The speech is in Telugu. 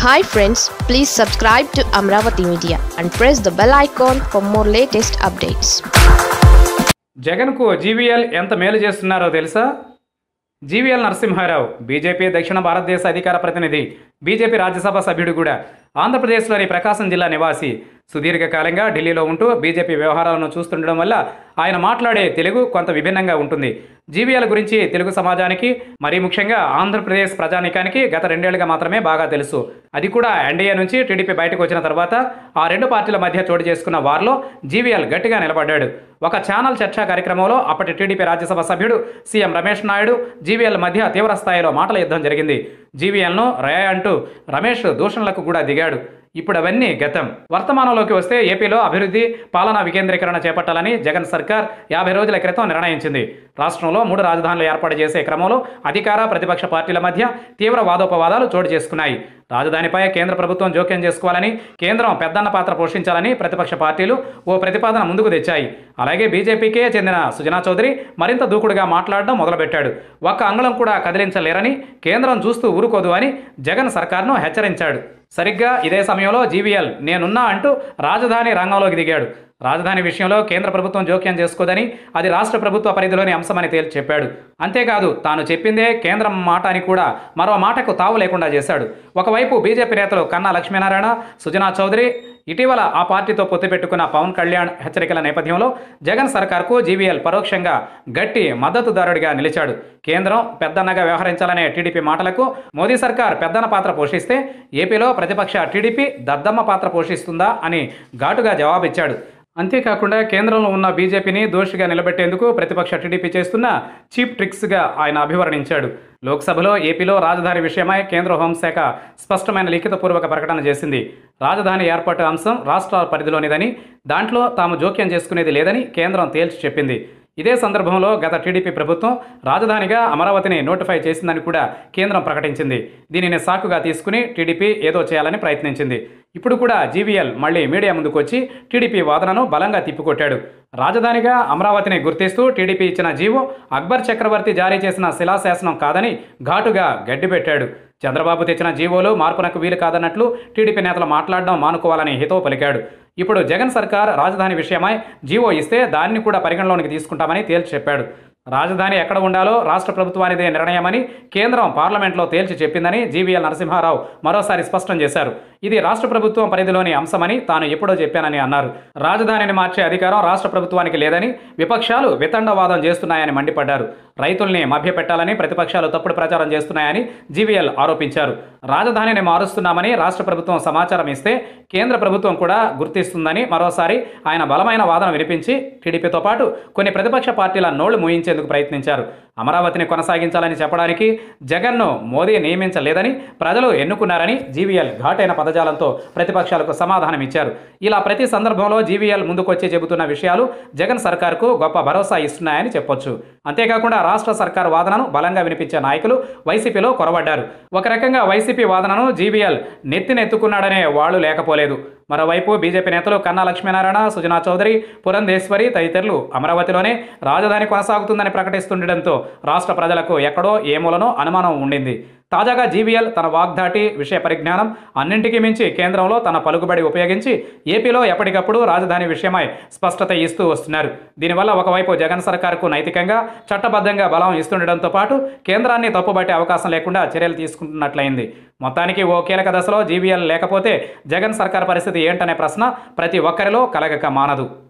hi friends please subscribe to Amaravati media and press the bell icon for more latest updates జగన్కు జీవీఎల్ ఎంత మేలు చేస్తున్నారో తెలుసా జీవీఎల్ నరసింహారావు బీజేపీ దక్షిణ భారతదేశ అధికార ప్రతినిధి బీజేపీ రాజ్యసభ సభ్యుడు కూడా ఆంధ్రప్రదేశ్లోని ప్రకాశం జిల్లా నివాసి సుదీర్ఘకాలంగా ఢిల్లీలో ఉంటూ బీజేపీ వ్యవహారాలను చూస్తుండడం వల్ల ఆయన మాట్లాడే తెలుగు కొంత విభిన్నంగా ఉంటుంది జీవీఎల్ గురించి తెలుగు సమాజానికి మరీ ముఖ్యంగా ఆంధ్రప్రదేశ్ ప్రజానీకానికి గత రెండేళ్లుగా మాత్రమే బాగా తెలుసు అది కూడా ఎన్డీఏ నుంచి టీడీపీ బయటకు వచ్చిన తర్వాత ఆ రెండు పార్టీల మధ్య చోటు చేసుకున్న వారిలో జీవీఎల్ గట్టిగా నిలబడ్డాడు ఒక ఛానల్ చర్చా కార్యక్రమంలో అప్పటి టీడీపీ రాజ్యసభ సభ్యుడు సీఎం రమేష్ నాయుడు జీవీఎల్ మధ్య తీవ్ర స్థాయిలో మాటల యుద్ధం జరిగింది జీవీఎల్ను రే అంటూ రమేష్ దూషణలకు కూడా దిగాడు ఇప్పుడు అవన్నీ గతం వర్తమానంలోకి వస్తే ఏపీలో అభివృద్ధి పాలనా వికేంద్రీకరణ చేపట్టాలని జగన్ సర్కార్ యాభై రోజుల క్రితం నిర్ణయించింది రాష్ట్రంలో మూడు రాజధానులు ఏర్పాటు చేసే క్రమంలో అధికార ప్రతిపక్ష పార్టీల మధ్య తీవ్ర వాదోపవాదాలు చోటు చేసుకున్నాయి రాజధానిపై కేంద్ర ప్రభుత్వం జోక్యం చేసుకోవాలని కేంద్రం పెద్దన్న పాత్ర పోషించాలని ప్రతిపక్ష పార్టీలు ఓ ప్రతిపాదన ముందుకు తెచ్చాయి అలాగే బీజేపీకే చెందిన సుజనా చౌదరి మరింత దూకుడుగా మాట్లాడడం మొదలుపెట్టాడు ఒక్క అంగుళం కూడా కదిలించలేరని కేంద్రం చూస్తూ ఊరుకోదు అని జగన్ సర్కార్ను హెచ్చరించాడు సరిగ్గా ఇదే సమయంలో జీవీఎల్ నేనున్నా అంటూ రాజధాని రంగంలోకి దిగాడు రాజధాని విషయంలో కేంద్ర ప్రభుత్వం జోక్యం చేసుకోదని అది రాష్ట్ర ప్రభుత్వ పరిధిలోని అంశమని తేల్చి చెప్పాడు అంతేకాదు తాను చెప్పిందే కేంద్రం మాట అని కూడా మరో మాటకు తావు లేకుండా చేశాడు ఒకవైపు బీజేపీ నేతలు కన్నా లక్ష్మీనారాయణ సుజనా చౌదరి ఇటీవల ఆ పార్టీతో పొత్తు పెట్టుకున్న పవన్ కళ్యాణ్ హెచ్చరికల నేపథ్యంలో జగన్ సర్కార్కు జీవీఎల్ పరోక్షంగా గట్టి మద్దతుదారుడిగా నిలిచాడు కేంద్రం పెద్దన్నగా వ్యవహరించాలనే టీడీపీ మాటలకు మోదీ సర్కార్ పెద్దన్న పాత్ర పోషిస్తే ఏపీలో ప్రతిపక్ష టీడీపీ దద్దమ్మ పాత్ర పోషిస్తుందా అని ఘాటుగా జవాబిచ్చాడు అంతేకాకుండా కేంద్రంలో ఉన్న బీజేపీని దోషిగా నిలబెట్టేందుకు ప్రతిపక్ష టీడీపీ చేస్తున్న చీప్ ట్రిక్స్గా ఆయన అభివర్ణించాడు లోక్సభలో ఏపీలో రాజధాని విషయమై కేంద్ర హోంశాఖ స్పష్టమైన లిఖితపూర్వక ప్రకటన చేసింది రాజధాని ఏర్పాటు అంశం రాష్ట్రాల పరిధిలోనిదని దాంట్లో తాము జోక్యం చేసుకునేది లేదని కేంద్రం తేల్చి చెప్పింది ఇదే సందర్భంలో గత టీడీపీ ప్రభుత్వం రాజధానిగా అమరావతిని నోటిఫై చేసిందని కూడా కేంద్రం ప్రకటించింది దీనిని సాకుగా తీసుకుని టీడీపీ ఏదో చేయాలని ప్రయత్నించింది ఇప్పుడు కూడా జీవీఎల్ మళ్ళీ మీడియా ముందుకు వచ్చి టీడీపీ వాదనను బలంగా తిప్పికొట్టాడు రాజధానిగా అమరావతిని గుర్తిస్తూ టీడీపీ ఇచ్చిన జీవో అక్బర్ చక్రవర్తి జారీ చేసిన శిలాశాసనం కాదని ఘాటుగా గడ్డిపెట్టాడు చంద్రబాబు తెచ్చిన జీవోలు మార్పునకు వీలు కాదన్నట్లు టీడీపీ నేతలు మాట్లాడడం మానుకోవాలని హితవు పలికాడు ఇప్పుడు జగన్ సర్కార్ రాజధాని విషయమై జీవో ఇస్తే దాన్ని కూడా పరిగణలోనికి తీసుకుంటామని తేల్చి చెప్పాడు రాజధాని ఎక్కడ ఉండాలో రాష్ట్ర ప్రభుత్వానిదే నిర్ణయమని కేంద్రం పార్లమెంట్లో తేల్చి చెప్పిందని జీవీఎల్ నరసింహారావు మరోసారి స్పష్టం చేశారు ఇది రాష్ట్ర ప్రభుత్వం పరిధిలోని అంశమని తాను ఎప్పుడో చెప్పానని అన్నారు రాజధానిని మార్చే అధికారం రాష్ట్ర ప్రభుత్వానికి లేదని విపక్షాలు వితండవాదం చేస్తున్నాయని మండిపడ్డారు రైతుల్ని మభ్యపెట్టాలని ప్రతిపక్షాలు తప్పుడు ప్రచారం చేస్తున్నాయని జీవీఎల్ ఆరోపించారు రాజధానిని మారుస్తున్నామని రాష్ట్ర ప్రభుత్వం సమాచారం ఇస్తే కేంద్ర ప్రభుత్వం కూడా గుర్తిస్తుందని మరోసారి ఆయన బలమైన వాదన వినిపించి టీడీపీతో పాటు కొన్ని ప్రతిపక్ష పార్టీల నోళ్లు మూయించేందుకు ప్రయత్నించారు అమరావతిని కొనసాగించాలని చెప్పడానికి జగన్ను మోదీ నియమించలేదని ప్రజలు ఎన్నుకున్నారని జీవీఎల్ ఘాటైన పదజాలంతో ప్రతిపక్షాలకు సమాధానం ఇచ్చారు ఇలా ప్రతి సందర్భంలో జీవీఎల్ ముందుకొచ్చి చెబుతున్న విషయాలు జగన్ సర్కార్కు గొప్ప భరోసా ఇస్తున్నాయని చెప్పొచ్చు అంతేకాకుండా రాష్ట్ర సర్కార్ వాదనను బలంగా వినిపించే నాయకులు వైసీపీలో కొరబడ్డారు ఒక రకంగా వైసీపీ వాదనను జీవీఎల్ నెత్తినెత్తుకున్నాడనే వాళ్ళు లేకపోలేదు మరోవైపు బీజేపీ నేతలు కన్నా లక్ష్మీనారాయణ సుజనా చౌదరి పురంధేశ్వరి తదితరులు అమరావతిలోనే రాజధాని కొనసాగుతుందని ప్రకటిస్తుండటంతో రాష్ట్ర ప్రజలకు ఎక్కడో ఏ మూలనో అనుమానం ఉండింది తాజాగా జీవీఎల్ తన వాగ్దాటి విషయ పరిజ్ఞానం అన్నింటికీ మించి కేంద్రంలో తన పలుకుబడి ఉపయోగించి ఏపీలో ఎప్పటికప్పుడు రాజధాని విషయమై స్పష్టత ఇస్తూ వస్తున్నారు దీనివల్ల ఒకవైపు జగన్ సర్కార్కు నైతికంగా చట్టబద్ధంగా బలం ఇస్తుండటంతో పాటు కేంద్రాన్ని తప్పుబట్టే అవకాశం లేకుండా చర్యలు తీసుకుంటున్నట్లయింది మొత్తానికి ఓ కీలక దశలో జీవీఎల్ లేకపోతే జగన్ సర్కార్ పరిస్థితి ఏంటనే ప్రశ్న ప్రతి ఒక్కరిలో కలగక మానదు